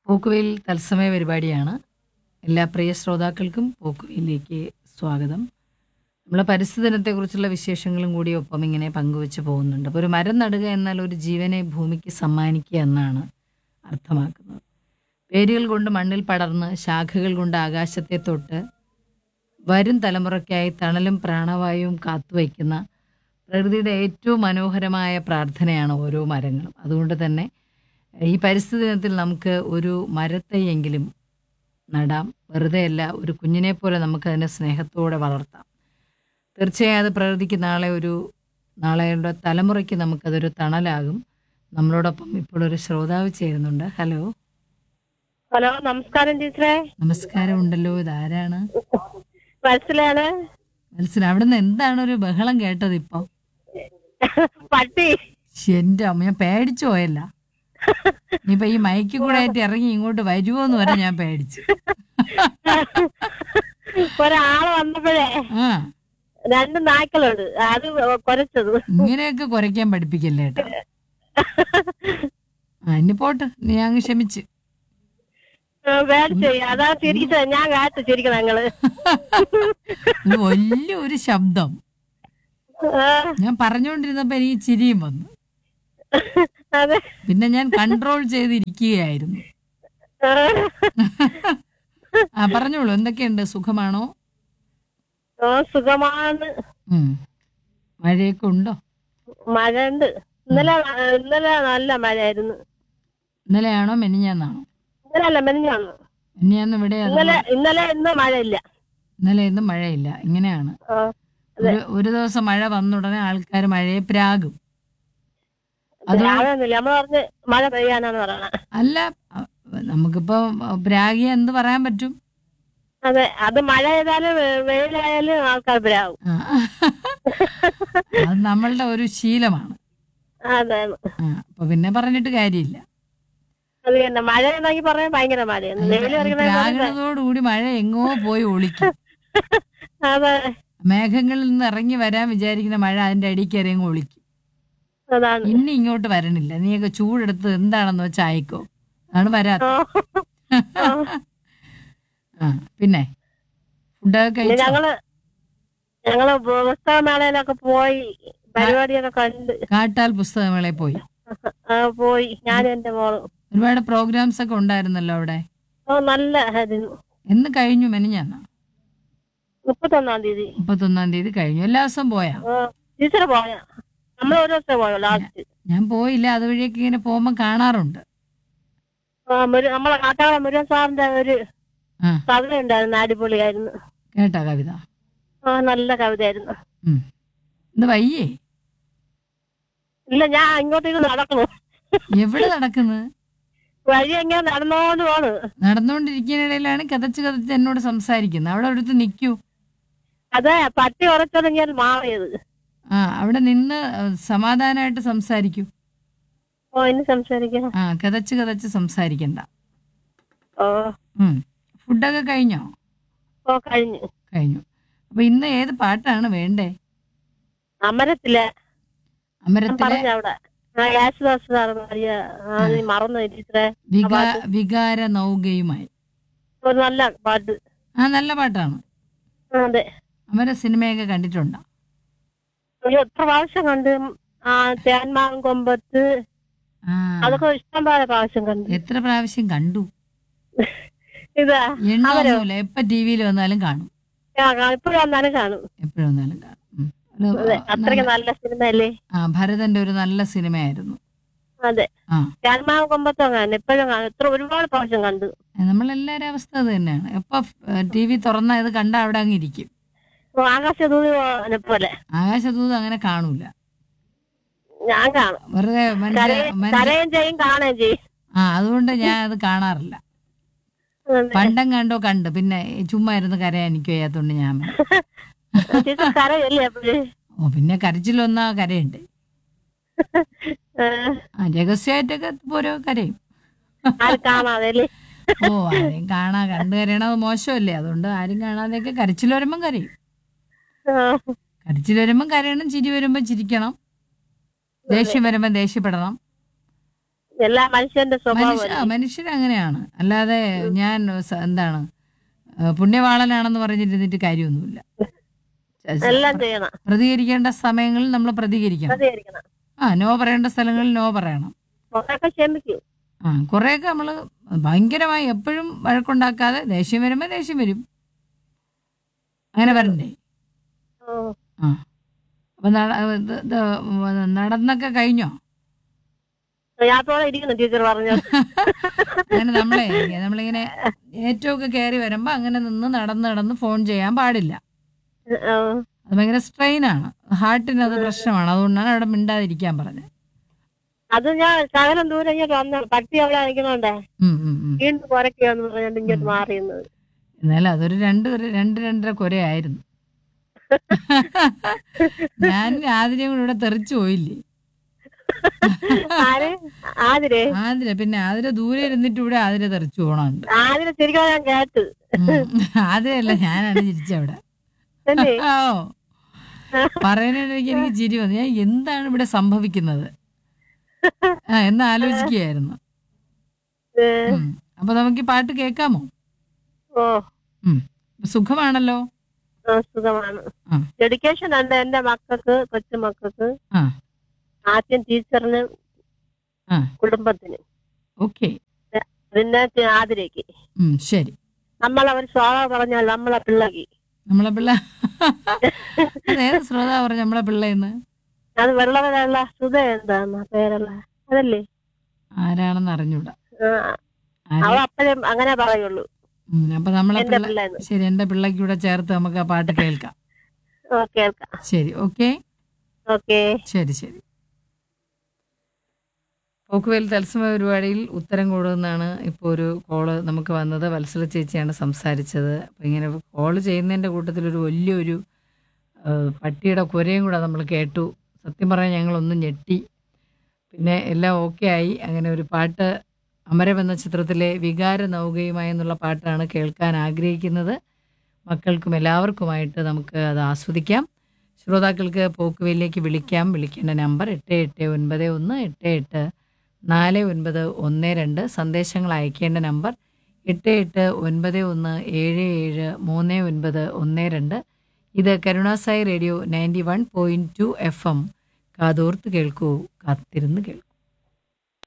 പോക്കുവെയിൽ തത്സമയ പരിപാടിയാണ് എല്ലാ പ്രിയ ശ്രോതാക്കൾക്കും പോക്കുവെയിലേക്ക് സ്വാഗതം നമ്മൾ പരിസ്ഥിതി ദിനത്തെക്കുറിച്ചുള്ള വിശേഷങ്ങളും കൂടി ഒപ്പം ഇങ്ങനെ പങ്കുവെച്ച് പോകുന്നുണ്ട് അപ്പോൾ ഒരു മരം നടുക എന്നാൽ ഒരു ജീവനെ ഭൂമിക്ക് സമ്മാനിക്കുക എന്നാണ് അർത്ഥമാക്കുന്നത് വേരുകൾ കൊണ്ട് മണ്ണിൽ പടർന്ന് ശാഖകൾ കൊണ്ട് ആകാശത്തെ തൊട്ട് വരും തലമുറയ്ക്കായി തണലും പ്രാണവായുവും കാത്തുവയ്ക്കുന്ന പ്രകൃതിയുടെ ഏറ്റവും മനോഹരമായ പ്രാർത്ഥനയാണ് ഓരോ മരങ്ങളും അതുകൊണ്ട് തന്നെ ഈ പരിസ്ഥിതി ദിനത്തിൽ നമുക്ക് ഒരു മരത്തൈയെങ്കിലും നടാം വെറുതെയല്ല ഒരു കുഞ്ഞിനെ പോലെ നമുക്കതിനെ സ്നേഹത്തോടെ വളർത്താം തീർച്ചയായും അത് പ്രകൃതിക്ക് നാളെ ഒരു നാളെയുടെ തലമുറയ്ക്ക് നമുക്കതൊരു തണലാകും നമ്മളോടൊപ്പം ഇപ്പോൾ ഒരു ശ്രോതാവ് ചേരുന്നുണ്ട് ഹലോ ഹലോ നമസ്കാരം ടീച്ചറെ നമസ്കാരം ഉണ്ടല്ലോ ഇതാരാണ് മനസ്സിലാണ് മനസ്സിലായി അവിടുന്ന് എന്താണ് ഒരു ബഹളം കേട്ടത് ഇപ്പം പട്ടി ശ്ശെ, എന്റെ അമ്മ ഞാൻ പേടിച്ചു പോയല്ല ഇനിയിപ്പൊ ഈ മൈക്ക് കൂടെ ആയിട്ട് ഇറങ്ങി ഇങ്ങോട്ട് വരുമോന്ന് വരെ ഞാൻ പേടിച്ചു ഒരാള് വന്നപ്പോഴേ ആ രണ്ട് നായ്ക്കളുണ്ട് അത് കുറച്ചത് ഇങ്ങനെയൊക്കെ കുറയ്ക്കാൻ പഠിപ്പിക്കല്ലേ ഏട്ടാ ആ ഇനി പോട്ട് നീ അങ്ങ് ക്ഷമിച്ച് മേടിച്ചു അതാ ചിരിച്ചത് ഞാൻ കാത്തു ചിരിക്കണം ഞങ്ങള് ഇത് വലിയ ഒരു ശബ്ദം ആ, ഞാൻ പറഞ്ഞുകൊണ്ടിരുന്നപ്പോ എനിക്ക് ചിരിയും വന്നു അതെ പിന്നെ ഞാൻ കൺട്രോൾ ചെയ്തിരിക്കുകയായിരുന്നു ആ, ആ പറഞ്ഞോളൂ എന്തൊക്കെയുണ്ട് സുഖമാണോ ആ, സുഖമാണ് ഉം മഴയൊക്കെ ഉണ്ടോ മഴ ഉണ്ട് ഇന്നലെ ഇന്നലെ നല്ല മഴയായിരുന്നു ഇന്നലെയാണോ മെനിഞ്ഞാന്നാണോ ഇന്നലെ അല്ല മെനിഞ്ഞാന്ന് മെനിഞ്ഞാന്ന് ഇവിടെ അത് ഇന്നലെ ഇന്നലെ ഇന്ന് മഴയില്ല ഇന്നലെ ഇന്നും മഴയില്ല ഇങ്ങനെയാണ് ആ, ഒരു ഒരു ദിവസം മഴ വന്നുടനെ ആൾക്കാർ മഴയെ പ്രാകും അത് രാവിലെ നമ്മൾ പറഞ്ഞ് മഴ പെയ്യാനാന്ന് പറയണ അല്ല അ, നമുക്കിപ്പോ പ്രാഗിയ എന്ത് പറയാൻ പറ്റും അതെ അത് മഴ ചെയ്താലും വെ- വെയിലായാലും ആൾക്കാർ പ്രാവും ആ. അത് നമ്മളുടെ ഒരു ശീലമാണ് അതെ ആ അപ്പൊ പിന്നെ പറഞ്ഞിട്ട് കാര്യമില്ല അത് തന്നെ മഴ എന്നാക്കി പറയാൻ ഭയങ്കര മഴയാണ് വെയിൽ ഇറങ്ങണ പ്രാകണതോടുകൂടി മഴ എങ്ങോ പോയി ഒളിക്കും അതെ മേഘങ്ങളിൽ നിന്ന് ഇറങ്ങി വരാൻ വിചാരിക്കുന്ന മഴ അതിന്റെ അടിക്ക് ഇറങ്ങി ഒളിക്കും അതാണ് ഇനി ഇങ്ങോട്ട് വരണില്ല നീയൊക്കെ ചൂടെടുത്ത് എന്താണെന്ന് വെച്ചാൽ അയക്കോ അതാണ് വരാത്ത ആ. ആ. ആ പിന്നെ ഫുഡൊക്കെ പിന്നെ കഴിച്ചോ ഞങ്ങള് ഞങ്ങള് പുസ്തകമേളയിലൊക്കെ പോയി പരിപാടിയൊക്കെ കണ്ട് കാട്ടാൽ പുസ്തകമേളയിൽ പോയി ആ, പോയി ഞാനും എന്റെ മോളും ഒരുപാട് പ്രോഗ്രാംസ് ഒക്കെ ഉണ്ടായിരുന്നല്ലോ അവിടെ ഓ നല്ല ആയിരുന്നു എന്ന് കഴിഞ്ഞു മെനിഞ്ഞാന്ന മുപ്പത്തൊന്നാം തീയതി മുപ്പത്തൊന്നാം തീയതി കഴിഞ്ഞു എല്ലാ ദിവസവും പോയാ ആ, ടീച്ചറ് പോയ നമ്മൾ ഒരു ദിവസമേ പോയോ ലാസ്റ്റ് ഞാൻ പോയില്ല അതുവഴിയൊക്കെ ഇങ്ങനെ പോകുമ്പോൾ കാണാറുണ്ട് ആ, മുരു- നമ്മളെ കാട്ടാള മുരുകൻ സാറിന്റെ ഒരു ആ കവിത ഉണ്ടായിരുന്നു അടിപൊളിയായിരുന്നു കേട്ടാ കവിത ആ നല്ല കവിതയായിരുന്നു ഉം. ഇത് വയ്യേ ഇല്ല ഞാൻ ഇങ്ങോട്ടേക്ക് നടക്കണു എവിടെ നടക്കുന്നത് വഴി എങ്ങനെ നടന്നോണ്ട് പോണ് നടന്നുകൊണ്ടിരിക്കുന്നതിനിടയിലാണ് കഥച്ച് കഥച്ച് എന്നോട് സംസാരിക്കുന്നത് അവിടെ അടുത്ത് നിൽക്കൂ അതെ പട്ടി ഉറച്ചൊതുങ്ങിയാൽ മാറിയത് ആ അവിടെ നിന്ന് സമാധാനമായിട്ട് സംസാരിക്കൂ ഓ ഇനി സംസാരിക്കാം ആ കഥച്ച് കഥച്ച് സംസാരിക്കണ്ട ഓ ഉം. ഫുഡൊക്കെ കഴിഞ്ഞോ ഓ കഴിഞ്ഞു കഴിഞ്ഞു അപ്പൊ ഇന്ന് ഏത് പാട്ടാണ് വേണ്ടേ അമരത്തിലെ ഞാൻ അമരത്തിലെ പറഞ്ഞ അവിടെ ആ യേശുദാസ് സാർ മറിയ ആ നീ മറന്നു ടീച്ചറെ വികാ വികാര നൗകയുമായി ഒരു നല്ല പാട്ട് ആ നല്ല പാട്ടാണ് ആ, അതെ അമര സിനിമയൊക്കെ കണ്ടിട്ടുണ്ടോ അയ്യോ എത്ര പ്രാവശ്യം കണ്ട് ആ തേന്മാൻ കൊമ്പത്ത് ആ അതൊക്കെ ഇഷ്ടം പോലെ പ്രാവശ്യം കണ്ടു എത്ര പ്രാവശ്യം കണ്ടു ഇതാ എണ്ണൊന്നുമില്ല എപ്പോ ടി വിയിൽ വന്നാലും കാണും ഇപ്പോഴും വന്നാലും കാണും എപ്പോഴും വന്നാലും കാണും ഉം. ഒരു, അതെ അത്രയ്ക്ക് നല്ല സിനിമ അല്ലേ ആ ഭരതന്റെ ഒരു നല്ല സിനിമയായിരുന്നു അതെ ആ തേന്മാൻ കൊമ്പത്തും കാണും എപ്പോഴും കാണും എത്ര ഒരുപാട് പ്രാവശ്യം കണ്ടു നമ്മളെല്ലാവരും അവസ്ഥ അത് തന്നെയാണ് എപ്പോ ടി വി തുറന്നാ ഇത് കണ്ട അവിടെ അങ്ങ് ഇരിക്കും ഓ, ആകാശദൂതി പോലെ ആകാശദൂത് അങ്ങനെ കാണൂല ഞാൻ കാണും വെറുതെ മനുഷ്യ കരയും മനുഷ്യ കരയും ചെയ്യും കാണുകയും ചെയ്യും ആ അതുകൊണ്ട് ഞാൻ അത് കാണാറില്ല അതെ. പണ്ടം കണ്ടോ കണ്ട് പിന്നെ ചുമ്മാ ഇരുന്ന് കരയാൻ എനിക്ക് വയ്യാത്തോണ്ട് ഞാൻ ടീച്ചർ കരയല്ലേ അപ്പോഴേ ഓ പിന്നെ കരച്ചിലൊന്നാ കരയുണ്ട് ആ, ആ രഹസ്യമായിട്ടൊക്കെ ഓരോ കരയും ആരും കാണാതെ അല്ലേ ഓ ആരെയും കാണാ കണ്ടു കരയണത് മോശമല്ലേ അതുകൊണ്ട് ആരും കാണാതെയൊക്കെ കരച്ചിൽ വരുമ്പം കരയും ആ, കരച്ചിൽ വരുമ്പം കരയണം ചിരി വരുമ്പം ചിരിക്കണം ദേഷ്യം വരുമ്പം ദേഷ്യപ്പെടണം എല്ലാ മനുഷ്യന്റെ സ്വഭാവം മനുഷ്യ ആ, മനുഷ്യരങ്ങനെയാണ് അല്ലാതെ ഞാൻ സ- എന്താണ് ആ, പുണ്യവാളനാണെന്ന് പറഞ്ഞിരുന്നിട്ട് കാര്യമൊന്നുമില്ല എല്ലാം ചെയ്യണം പ്രതികരിക്കേണ്ട സമയങ്ങളിൽ നമ്മൾ പ്രതികരിക്കണം പ്രതികരിക്കണം ആ നോ പറയേണ്ട സ്ഥലങ്ങളിൽ നോ പറയണം കുറെയൊക്കെ ക്ഷമിക്കും ആ കുറേയൊക്കെ നമ്മൾ ഭയങ്കരമായി എപ്പോഴും വഴക്കുണ്ടാക്കാതെ ദേഷ്യം വരുമ്പോൾ ദേഷ്യം വരും അങ്ങനെ വരണ്ടേ ഓ, ആ അപ്പം നടന്നൊക്കെ കഴിഞ്ഞോ യാത്രയോടെ ഇരിക്കുന്നു ടീച്ചർ പറഞ്ഞു അങ്ങനെ നമ്മളെ നമ്മളിങ്ങനെ ഏറ്റവും ഒക്കെ കയറി വരുമ്പോൾ അങ്ങനെ നിന്ന് നടന്ന് നടന്ന് ഫോൺ ചെയ്യാൻ പാടില്ല ഓ, അത് ഭയങ്കര സ്ട്രെയിനാണ് ഹാർട്ടിന് അത് പ്രശ്നമാണ് അതുകൊണ്ടാണ് അവിടെ മിണ്ടാതിരിക്കാൻ പറഞ്ഞത് അത് ഞാൻ ശകലം ദൂരം ഇങ്ങോട്ട് വന്ന പട്ടി അവിടെ നിൽക്കണോണ്ടേ ഉം, ഉം, ഉം. വീണ്ടും കുറയ്ക്കുകയെന്ന് പറഞ്ഞിട്ട് ഇങ്ങോട്ട് മാറിയുന്നത് എന്നാലും അതൊരു രണ്ട് ഒരു- രണ്ട് രണ്ടര കൊരയായിരുന്നു ഞാൻ ആതിരയും കൂടെ ഇവിടെ തെറിച്ചു പോയില്ലേ ആര് ആതിരെ ആതിര പിന്നെ ആതിര ദൂരെ ഇരുന്നിട്ട് ഇവിടെ ആതിര തെറിച്ചു പോണുണ്ട് ആതിരെ ശരിക്കും ഞാൻ കേട്ട് ആതിരയല്ല ഞാനാണ് ചിരിച്ചവിടെ അല്ലേ ഓ പറയാനായിട്ട് എനിക്ക് ചിരി വന്നു ഞാൻ എന്താണ് ഇവിടെ സംഭവിക്കുന്നത് ആ എന്ന് ആലോചിക്കുകയായിരുന്നു ഏ, ഉം. അപ്പൊ നമുക്ക് ഈ പാട്ട് കേൾക്കാമോ ഓ ഉം. സുഖമാണല്ലോ ആ, സുഖമാണ് ആ. ഡെഡിക്കേഷൻ ഉണ്ട് എന്റെ മക്കൾക്ക് കൊച്ചുമക്കൾക്ക് ആ ആദ്യം ടീച്ചറിന് ആ. കുടുംബത്തിന് ഓക്കെ പിന്നെ ആതിരയ്ക്ക് ശരി നമ്മളെ ഒരു സ്വാഗതം പറഞ്ഞാൽ നമ്മളെ പിള്ളക്ക് നമ്മളെ പിള്ള അതേത് ശ്രോത പറഞ്ഞു നമ്മളെ പിള്ളേന്ന് അത് വെള്ളവരുള്ള സുധ എന്താണ് പേരുള്ള അതല്ലേ ആരാണെന്ന് അറിഞ്ഞൂടാ ആ, ആരാ? അവ അപ്പഴും അങ്ങനെ പറയുള്ളൂ ഉം, അപ്പൊ നമ്മളെ എന്റെ പിള്ള പിള്ളേന്ന് ശരി എന്റെ പിള്ളയ്ക്ക് കൂടെ ചേർത്ത് നമുക്ക് ആ പാട്ട് കേൾക്കാം ഓ കേൾക്കാം ശരി ഓക്കെ ഓക്കേ ശരി ശരി പോക്കുവേൽ തത്സമയ പരിപാടിയിൽ ഉത്തരം കൊടുക്കുന്നതാണ് ഇപ്പോൾ ഒരു കോള് നമുക്ക് വന്നത് വത്സല ചേച്ചിയാണ് സംസാരിച്ചത് അപ്പം ഇങ്ങനെ കോള് ചെയ്യുന്നതിൻ്റെ കൂട്ടത്തിൽ ഒരു വലിയൊരു ആ, പട്ടിയുടെ കുരയും കൂടെ നമ്മൾ കേട്ടു സത്യം പറഞ്ഞാൽ ഞങ്ങളൊന്ന് ഞെട്ടി പിന്നെ എല്ലാം ഓക്കെ ആയി അങ്ങനെ ഒരു പാട്ട് അമരം എന്ന ചിത്രത്തിലെ വികാര നൗകയുമായി എന്നുള്ള പാട്ടാണ് കേൾക്കാൻ ആഗ്രഹിക്കുന്നത് മക്കൾക്കും എല്ലാവർക്കുമായിട്ട് നമുക്ക് അത് ആസ്വദിക്കാം ശ്രോതാക്കൾക്ക് പോക്കുവയിലേക്ക് വിളിക്കാം വിളിക്കേണ്ട നമ്പർ എട്ട് എട്ട് ഒൻപത് ഒന്ന് എട്ട് എട്ട് നാല് ഒൻപത് ഒന്ന് രണ്ട് സന്ദേശങ്ങൾ അയക്കേണ്ട നമ്പർ എട്ട് എട്ട് ഒൻപത് ഒന്ന് ഏഴ് ഏഴ് മൂന്ന് ഒൻപത് ഒന്ന് രണ്ട് ഇത് കരുണാസായി radio ninety one point two F M കാതോർത്ത് കേൾക്കൂ കാത്തിരുന്ന് കേൾക്കൂ